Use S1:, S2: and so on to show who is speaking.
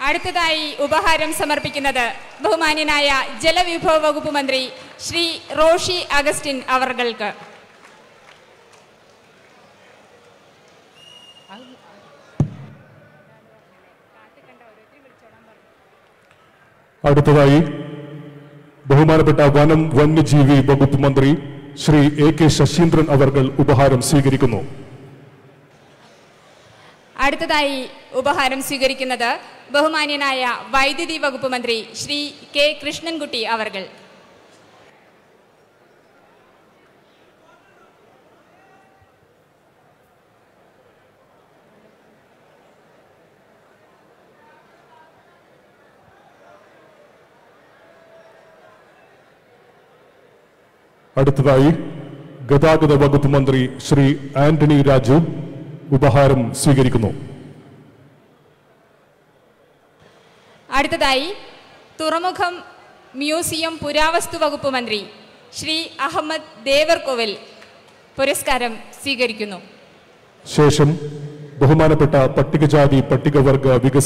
S1: അടുത്തതായി ഉപഹാരം സമർപ്പിക്കുന്നത് ബഹുമാന്യനായ ജലവിഭവ വകുപ്പ് മന്ത്രി ശ്രീ റോഷി അഗസ്റ്റിൻ അവർക്ക്
S2: അടുത്തതായി ബഹുമാനപ്പെട്ട വനം വന്യജീവി വകുപ്പ് മന്ത്രി ശ്രീ എ കെ ശശീന്ദ്രൻ അവർകൾ ഉപഹാരം സ്വീകരിക്കുന്നു
S1: അടുത്തതായി ഉപഹാരം സ്വീകരിക്കുന്നത് ബഹുമാന്യനായ വൈദ്യുതി വകുപ്പ് മന്ത്രി ശ്രീ കെ കൃഷ്ണൻകുട്ടി അവർകൾ
S2: അടുത്തതായി ഗതാഗത വകുപ്പ് മന്ത്രി ശ്രീ ആന്റണി രാജു ഉപഹാരം സ്വീകരിക്കുന്നു
S1: അടുത്തതായി തുറമുഖം മ്യൂസിയം പുരാവസ്തു വകുപ്പ് മന്ത്രി ശ്രീ അഹമ്മദ് ദേവർകോവിൽ പുരസ്കാരം സ്വീകരിക്കുന്നു
S2: ശേഷം ബഹുമാനപ്പെട്ട പട്ടികജാതി പട്ടികവർഗ വികസന